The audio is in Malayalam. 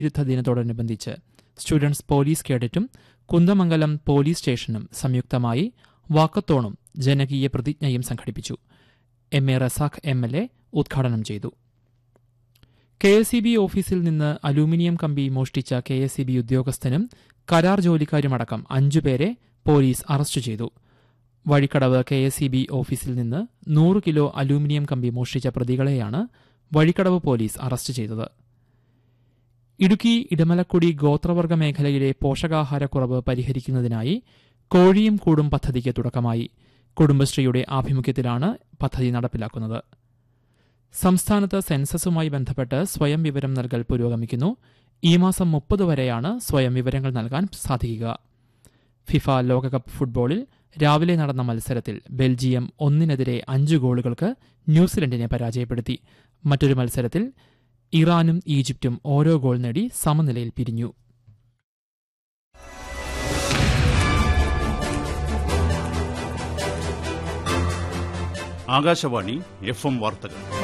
വിരുദ്ധ ദിനത്തോടനുബന്ധിച്ച് സ്റ്റുഡൻസ് പോലീസ് കേഡറ്റും കുന്ദമംഗലം പോലീസ് സ്റ്റേഷനും സംയുക്തമായി വാക്കത്തോണും ജനകീയ പ്രതിജ്ഞയും സംഘടിപ്പിച്ചു M A Razak M L A ഉദ്ഘാടനം ചെയ്തു കെ എസ് ഇ ബി ഓഫീസിൽ നിന്ന് അലൂമിനിയം കമ്പി മോഷ്ടിച്ച കെ എസ് ഇ ബി ഉദ്യോഗസ്ഥനും കരാർ ജോലിക്കാരുമടക്കം അഞ്ചുപേരെ പോലീസ് അറസ്റ്റ് ചെയ്തു Vazhikkadavu K S E B ഓഫീസിൽ നിന്ന് നൂറ് കിലോ അലൂമിനിയം കമ്പി മോഷ്ടിച്ച പ്രതികളെയാണ് വഴിക്കടവ് പോലീസ് അറസ്റ്റ് ചെയ്തത് ഇടുക്കി ഇടമലക്കുടി ഗോത്രവർഗ മേഖലയിലെ പോഷകാഹാരക്കുറവ് പരിഹരിക്കുന്നതിനായി കോഴിയും കൂടും പദ്ധതിക്ക് തുടക്കമായി കുടുംബശ്രീയുടെ ആഭിമുഖ്യത്തിലാണ് പദ്ധതി നടപ്പിലാക്കുന്നത് സംസ്ഥാനത്ത് സെൻസസുമായി ബന്ധപ്പെട്ട് സ്വയം വിവരം നൽകൽ പുരോഗമിക്കുന്നു ഈ മാസം മുപ്പത് വരെയാണ് സ്വയം വിവരങ്ങൾ നൽകാൻ സാധിക്കുക ഫിഫ ലോകകപ്പ് ഫുട്ബോളിൽ രാവിലെ നടന്ന മത്സരത്തിൽ ബെൽജിയം ഒന്നിനെതിരെ അഞ്ച് ഗോളുകൾക്ക് ന്യൂസിലൻഡിനെ പരാജയപ്പെടുത്തി മറ്റൊരു മത്സരത്തിൽ ഇറാനും ഈജിപ്തും ഓരോ ഗോൾ നേടി സമനിലയിൽ പിരിഞ്ഞു ആകാശവാണി എഫ് എം വാർത്തകൾ